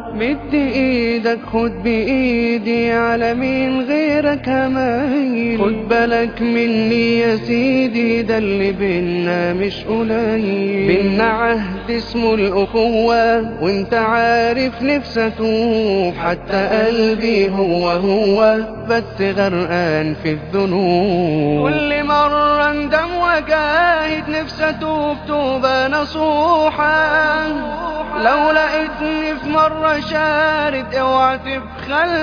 مد ايدك خد بايدي على مين غيرك همايل خد بالك مني يا سيدي ده اللي بينا مش قليل بينا عهد اسمه الاخوة وانت عارف نفسي اتوب حتى قلبي هو هو بس غرقان في الذنوب كل مرة اندم وجاهد نفسي اتوب توبة نصوحة لو لقيتني في مرة شارد اوعى تبخل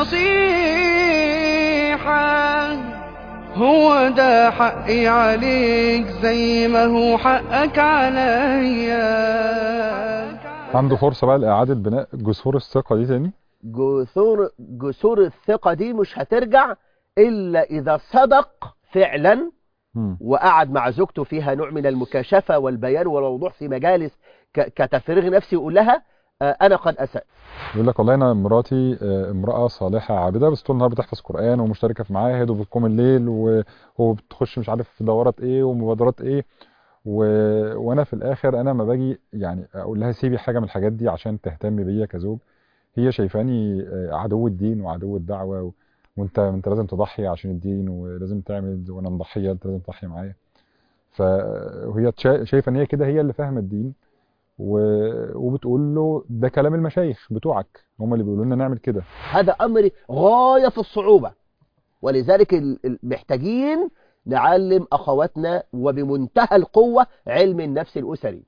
بالنصيحة هو ده حقي عليك زي ما هو حقك عليا عنده فرصة بقى لإعادة بناء جسور الثقة دي تاني جسور جسور الثقة دي مش هترجع إلا إذا صدق فعلا مم. وقعد مع زوجته فيها نوع من المكاشفة والبيان والوضوح في مجالس ك- كتفريغ نفسي يقول لها آه، أنا قد أسأت يقول لك والله انا مراتي آه، امرأة صالحة عابدة بس طول النهار بتحفظ قرآن ومشتركة في معاهد وبتقوم الليل و- وبتخش مش عارف في دورات ايه ومبادرات ايه و... وانا في الاخر انا ما باجي يعني اقول لها سيبي حاجة من الحاجات دي عشان تهتمي بيا كزوج هي شايفاني آه، عدو الدين وعدو الدعوة و... وانت انت لازم تضحي عشان الدين ولازم تعمل وانا مضحية انت لازم تضحي معايا فهي تشا- شايفة ان هي كده هي اللي فاهمة الدين و... وبتقول له ده كلام المشايخ بتوعك هم اللي بيقولوا لنا نعمل كده هذا أمر غاية في الصعوبة ولذلك ال- ال- محتاجين نعلم أخواتنا وبمنتهى القوة علم النفس الأسري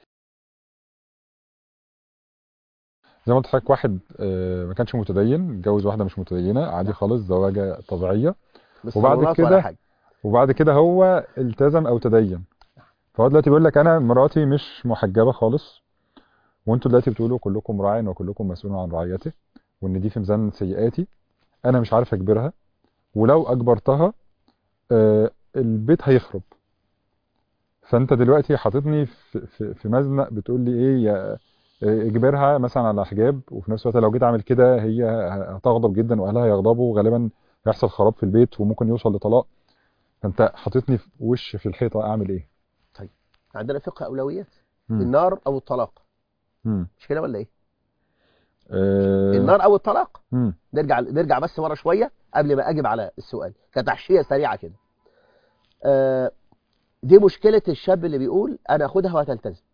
زي ما قلت لحضرتك واحد آه، ما كانش متدين اتجوز واحده مش متدينه عادي خالص زواجه طبيعيه مش وبعد صالونات كده ولا حاجة. وبعد كده هو التزم او تدين فهو دلوقتي بيقول لك انا مراتي مش محجبه خالص وانتوا دلوقتي بتقولوا كلكم راع وكلكم مسؤول عن رعيته وان دي في ميزان سيئاتي انا مش عارف اجبرها ولو اجبرتها آه، البيت هيخرب فانت دلوقتي حاططني في في في مزنق بتقول لي ايه يا اجبرها مثلا على حجاب وفي نفس الوقت لو جيت اعمل كده هي هتغضب جدا واهلها هيغضبوا وغالبا هيحصل خراب في البيت وممكن يوصل لطلاق فانت حاططني في وش في الحيطه اعمل ايه عندنا فقه أولويات مم. النار أو الطلاق مم. مش كده ولا إيه آه، النار أو الطلاق مم. نرجع نرجع بس ورا شوية قبل ما أجب على السؤال كتحشية سريعة كده آه، دي مشكلة الشاب اللي بيقول أنا أخدها وهتلتزم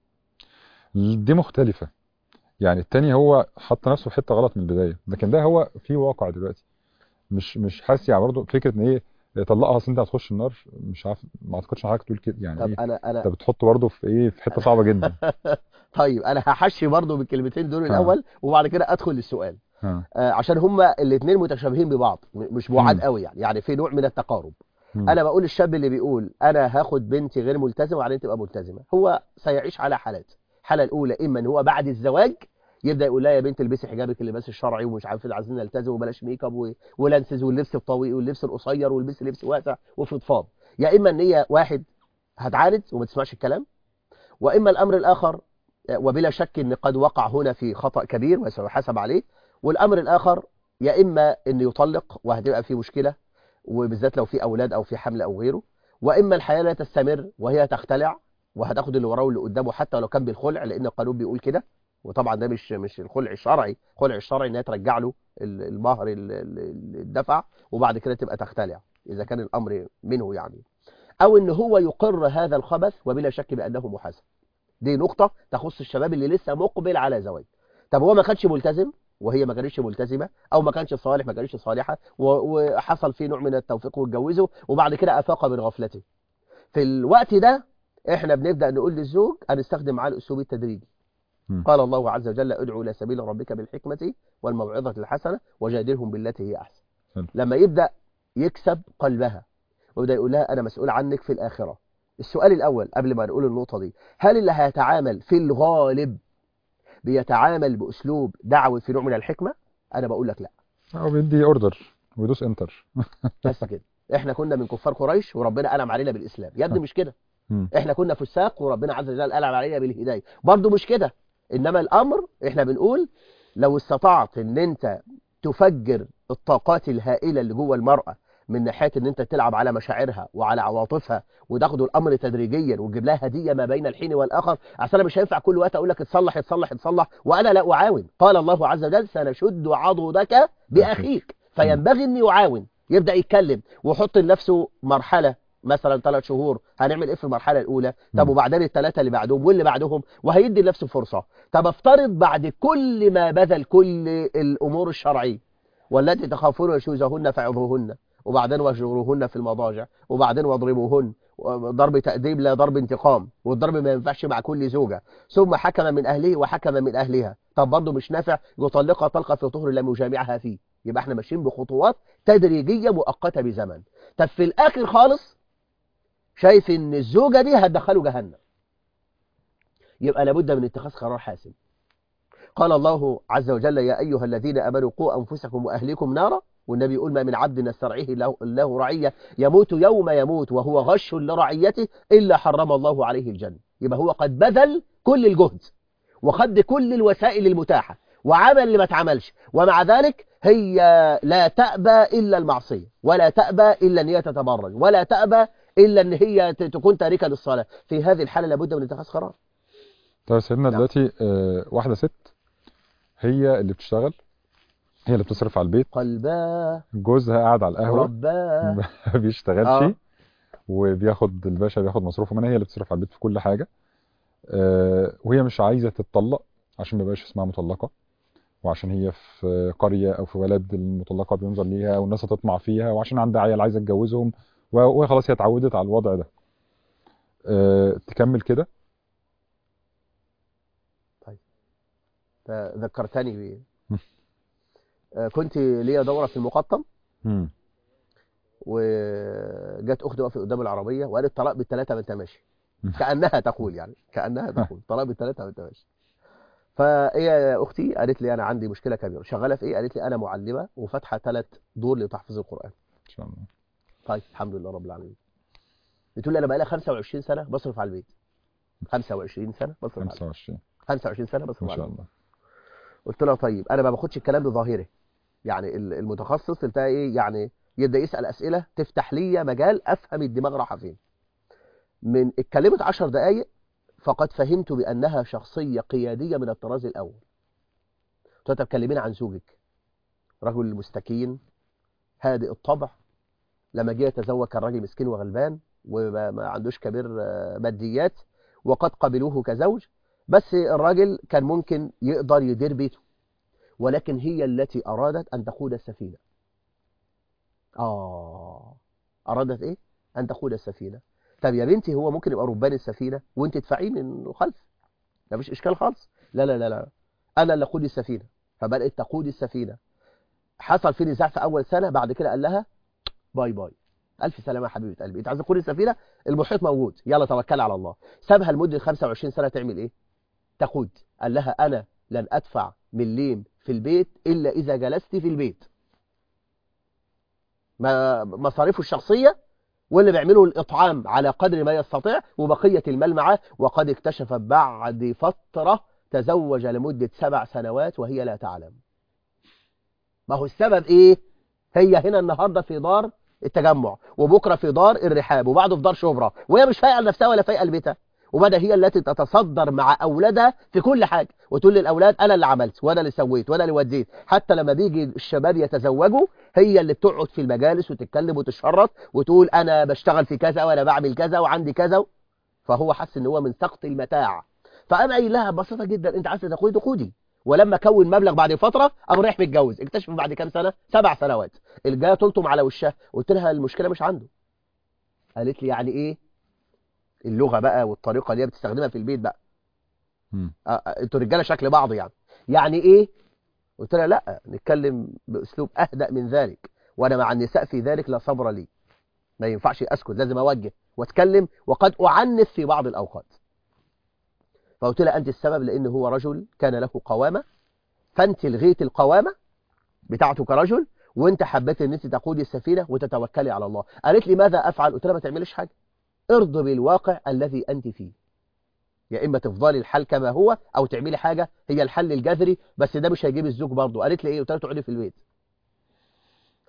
دي مختلفه يعني التاني هو حط نفسه في حته غلط من البدايه لكن ده هو في واقع دلوقتي مش مش حاسس يعني برضه فكره ان ايه طلقها اصل انت هتخش النار مش عارف ما اعتقدش ان حضرتك تقول كده يعني طب ايه أنا أنا انت بتحط برضه في ايه في حته صعبه جدا طيب أنا هحشي برضو بالكلمتين دول الأول وبعد كده أدخل للسؤال ها. آه، عشان هما الاثنين متشابهين ببعض م- مش بعاد مم. قوي يعني يعني في نوع من التقارب مم. انا بقول الشاب اللي بيقول انا هاخد بنتي غير ملتزمه وبعدين تبقى ملتزمه هو سيعيش على حالات الحاله الاولى اما ان هو بعد الزواج يبدا يقول لها يا بنت البسي حجابك اللباس الشرعي ومش عارف إيه، عايزين نلتزم وبلاش ميك اب و- ولانسز واللبس الطويل واللبس القصير واللبس لبس واسع وفضفاض يا اما ان هي واحد هتعاند وما تسمعش الكلام واما الامر الاخر وبلا شك ان قد وقع هنا في خطا كبير وسيحاسب عليه والامر الاخر يا اما ان يطلق وهتبقى في مشكله وبالذات لو في اولاد او في حمل او غيره واما الحياه لا تستمر وهي تختلع وهتاخد اللي وراه واللي قدامه حتى لو كان بالخلع لان القانون بيقول كده وطبعا ده مش مش الخلع الشرعي الخلع الشرعي انها ترجع له ال- المهر ال- ال- الدفع وبعد كده تبقى تختلع اذا كان الامر منه يعني او ان هو يقر هذا الخبث وبلا شك بانه محاسب دي نقطه تخص الشباب اللي لسه مقبل على زواج طب هو ما كانش ملتزم وهي ما كانتش ملتزمه او ما كانش صالح ما كانتش صالحه و- وحصل فيه نوع من التوفيق واتجوزه وبعد كده افاق من غفلته في الوقت ده احنا بنبدا نقول للزوج هنستخدم معاه الاسلوب التدريجي مم. قال الله عز وجل ادعو الى سبيل ربك بالحكمه والموعظه الحسنه وجادلهم بالتي هي احسن حلو. لما يبدا يكسب قلبها ويبدا يقول لها انا مسؤول عنك في الاخره السؤال الاول قبل ما نقول النقطه دي هل اللي هيتعامل في الغالب بيتعامل باسلوب دعوي في نوع من الحكمه انا بقول لك لا هو بيدي اوردر ويدوس انتر بس كده احنا كنا من كفار قريش وربنا انعم علينا بالاسلام يا ابني مش كده مم. احنا كنا فساق وربنا عز وجل انعم علينا بالهدايه برضه مش كده انما الامر احنا بنقول لو استطعت ان انت تفجر الطاقات الهائله اللي جوه المراه من ناحيه ان انت تلعب على مشاعرها وعلى عواطفها وتاخدوا الامر تدريجيا وتجيب لها هديه ما بين الحين والاخر اصل انا مش هينفع كل وقت اقول لك اتصلح اتصلح اتصلح وانا لا اعاون قال الله عز وجل سنشد عضدك باخيك فينبغي اني اعاون يبدا يتكلم ويحط لنفسه مرحله مثلا ثلاث شهور هنعمل ايه في المرحله الاولى طب مم. وبعدين الثلاثه اللي بعدهم واللي بعدهم وهيدي لنفسه فرصه طب افترض بعد كل ما بذل كل الامور الشرعيه والتي تخافون نشوزهن فعظوهن وبعدين واجروهن في المضاجع وبعدين واضربوهن ضرب تأديب لا ضرب انتقام والضرب ما ينفعش مع كل زوجة ثم حكم من أهله وحكم من أهلها طب برضه مش نافع يطلقها طلقة في طهر لم يجامعها فيه يبقى احنا ماشيين بخطوات تدريجية مؤقتة بزمن طب في الآخر خالص شايف ان الزوجة دي هتدخله جهنم يبقى لابد من اتخاذ قرار حاسم قال الله عز وجل يا أيها الذين أمنوا قوا أنفسكم وأهليكم نارا والنبي يقول ما من عبد نسترعيه له, له رعية يموت يوم يموت وهو غش لرعيته إلا حرم الله عليه الجنة يبقى هو قد بذل كل الجهد وخد كل الوسائل المتاحة وعمل اللي ما اتعملش ومع ذلك هي لا تأبى إلا المعصية ولا تأبى إلا أن هي تتبرج ولا تأبى إلا أن هي ت- تكون تاركة للصلاة في هذه الحالة لابد من اتخاذ قرار طيب سيدنا نعم. دلوقتي آه، واحدة ست هي اللي بتشتغل هي اللي بتصرف على البيت قلباه جوزها قاعد على القهوة رباه ما بيشتغلش آه. وبياخد الباشا بياخد مصروفه منها هي اللي بتصرف على البيت في كل حاجة آه، وهي مش عايزة تتطلق عشان ما يبقاش اسمها مطلقة وعشان هي في قرية أو في بلد المطلقة بينظر ليها والناس هتطمع فيها وعشان عندها عيال عايزة تجوزهم و- وهي خلاص هي اتعودت على الوضع ده آه، تكمل كده ذكرتني بيه آه، كنت ليا دورة في المقطم مم. وجت اختي وقفت قدام العربيه وقالت طلاق بالثلاثه وانت ماشي كانها تقول يعني كانها تقول طلاق بالثلاثه وانت ماشي فهي يا اختي قالت لي انا عندي مشكله كبيره شغاله في ايه قالت لي انا معلمه وفاتحه ثلاث دور لتحفيظ القران إن شاء الله طيب الحمد لله رب العالمين بتقول لي انا بقى لي 25 سنه بصرف على البيت 25 سنه بصرف على البيت 25 25 سنه بصرف إن على شاء البيت الله قلت لها طيب انا ما باخدش الكلام بظاهره يعني ال- المتخصص قلت لها ايه يعني يبدا يسال اسئله تفتح لي مجال افهم الدماغ رايحه فين من اتكلمت 10 دقائق فقد فهمت بانها شخصيه قياديه من الطراز الاول قلت لها طب كلمينا عن زوجك رجل مستكين هادئ الطبع لما جه يتزوج كان راجل مسكين وغلبان وما ما عندوش كبير آه، ماديات وقد قبلوه كزوج بس الراجل كان ممكن يقدر يدير بيته ولكن هي التي أرادت أن تقود السفينة آه أرادت إيه؟ أن تقود السفينة طب يا بنتي هو ممكن يبقى ربان السفينة وانت تدفعيه من خلف ده مش إشكال خالص لا لا لا لا أنا اللي أقود السفينة فبدأت تقود السفينة حصل في نزاع في أول سنة بعد كده قال لها باي باي ألف سلامة يا حبيبة قلبي أنت عايز تقود السفينة المحيط موجود يلا توكل على الله سابها لمدة 25 سنة تعمل إيه؟ تقود قال لها أنا لن أدفع مليم في البيت إلا إذا جلست في البيت ما مصاريفه الشخصية واللي بيعمله الإطعام على قدر ما يستطيع وبقية المال معاه وقد اكتشف بعد فترة تزوج لمدة سبع سنوات وهي لا تعلم ما هو السبب إيه هي هنا النهاردة في دار التجمع وبكرة في دار الرحاب وبعده في دار شبرا وهي مش فايقة لنفسها ولا فايقة لبيتها وبدا هي التي تتصدر مع اولادها في كل حاجه وتقول للاولاد انا اللي عملت وانا اللي سويت وانا اللي وديت حتى لما بيجي الشباب يتزوجوا هي اللي بتقعد في المجالس وتتكلم وتشرط وتقول انا بشتغل في كذا وانا بعمل كذا وعندي كذا فهو حس ان هو من سقط المتاع فقام قايل لها ببساطه جدا انت عايزه تقودي قودي ولما كون مبلغ بعد فتره قام رايح متجوز اكتشف بعد كام سنه سبع سنوات الجايه تلطم على وشها قلت لها المشكله مش عنده قالت لي يعني ايه اللغه بقى والطريقه اللي هي بتستخدمها في البيت بقى مم. آه، آه، انتوا رجاله شكل بعض يعني يعني ايه قلت لها لا نتكلم باسلوب اهدأ من ذلك وانا مع النساء في ذلك لا صبر لي ما ينفعش اسكت لازم اوجه واتكلم وقد اعنف في بعض الاوقات فقلت لها انت السبب لان هو رجل كان له قوامه فانت لغيت القوامه بتاعته كرجل وانت حبيت ان انت تقودي السفينه وتتوكلي على الله قالت لي ماذا افعل قلت لها ما تعمليش حاجه ارض بالواقع الذي انت فيه يا اما تفضلي الحال كما هو او تعملي حاجه هي الحل الجذري بس ده مش هيجيب الزوج برضه قالت لي ايه قلت لها تقعدي في البيت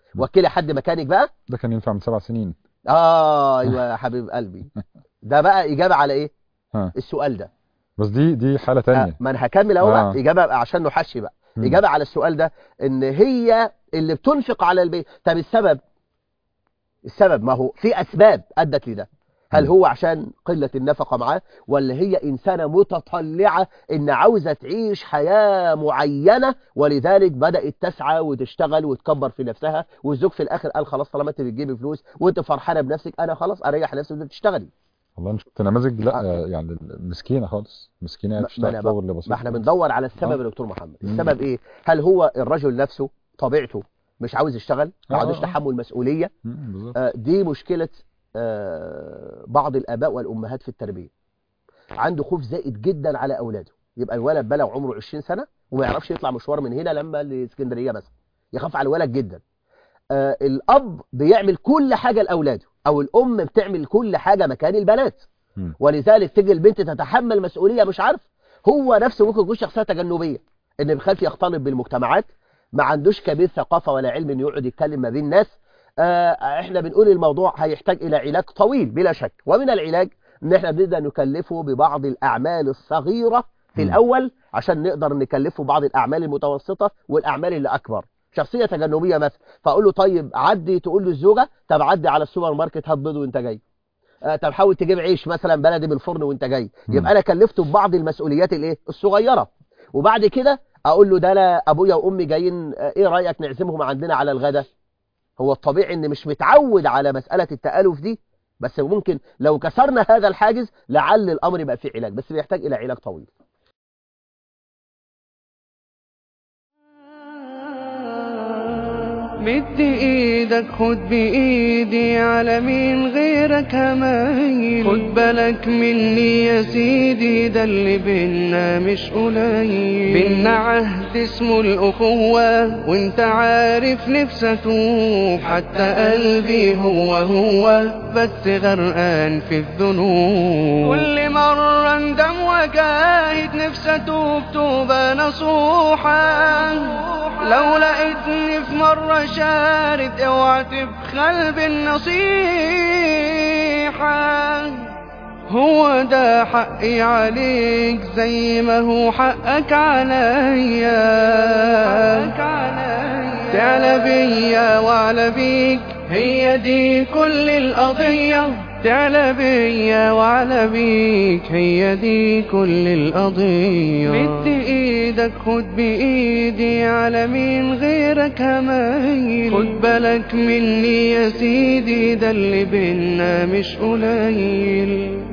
وكلي حد مكانك بقى ده كان ينفع من سبع سنين اه ايوه يا حبيب قلبي ده بقى اجابه على ايه ها. السؤال ده بس دي دي حالة آه تانية ما انا هكمل اهو آه. بقى اجابه بقى عشان نحشي بقى مم. اجابه على السؤال ده ان هي اللي بتنفق على البيت طب السبب السبب ما هو في اسباب ادت لده هل مم. هو عشان قلة النفقة معاه ولا هي إنسانة متطلعة إن عاوزة تعيش حياة معينة ولذلك بدأت تسعى وتشتغل وتكبر في نفسها والزوج في الآخر قال خلاص طالما أنت بتجيبي فلوس وأنت فرحانة بنفسك أنا خلاص أريح نفسي وأنت تشتغلي والله انا شفت نماذج لا يعني مسكينة خالص مسكينة ما- ما بتشتغل أنا شغل بسيط ما احنا خالص. بندور على السبب آه. يا دكتور محمد مم. السبب ايه هل هو الرجل نفسه طبيعته مش عاوز يشتغل ما آه، عندوش آه. تحمل مسؤولية مم، بالظبط آه، دي مشكلة آه، بعض الآباء والأمهات في التربية عنده خوف زائد جدا على أولاده يبقى الولد بلغ عمره 20 سنة وما يعرفش يطلع مشوار من هنا لما لاسكندرية مثلا يخاف على الولد جدا آه، الأب بيعمل كل حاجة لأولاده أو الأم بتعمل كل حاجة مكان البنات مم. ولذلك تيجي البنت تتحمل مسؤولية مش عارف هو نفسه ممكن يكون شخصية تجنبية ان بيخاف يختلط بالمجتمعات ما عندوش كبير ثقافة ولا علم انه يقعد يتكلم ما بين الناس آه، احنا بنقول الموضوع هيحتاج الى علاج طويل بلا شك ومن العلاج ان احنا بنبدا نكلفه ببعض الاعمال الصغيرة في مم. الاول عشان نقدر نكلفه بعض الاعمال المتوسطة والاعمال اللي اكبر شخصية تجنبية مثلا فاقول له طيب عدي تقول له الزوجة طب عدي على السوبر ماركت هات بيض وانت جاي آه، طب حاول تجيب عيش مثلا بلدي من الفرن وانت جاي مم. يبقى انا كلفته ببعض المسؤوليات الايه الصغيره وبعد كده اقول له ده انا ابويا وامي جايين آه، ايه رايك نعزمهم عندنا على الغدا هو الطبيعي ان مش متعود على مساله التالف دي بس ممكن لو كسرنا هذا الحاجز لعل الامر يبقى فيه علاج بس بيحتاج الى علاج طويل مد ايدك خد بايدي على مين غيرك همايل خد بالك مني يا سيدي ده اللي بينا مش قليل بينا عهد اسمه الاخوة وانت عارف نفسي اتوب حتى قلبي هو هو بس غرقان في الذنوب كل مرة اندم وجاهد نفسي اتوب توبة نصوحة لو لقيتني في مرة شارد اوعى تبخل بالنصيحة هو ده حقي عليك زي ما هو حقك عليا تعلى بيا وعلى بيك هي دي كل القضية تعلى بيا وعلى بيك هي دي كل القضية مد ايدك خد بايدي على مين غيرك همايل خد بالك مني يا سيدي ده اللي بينا مش قليل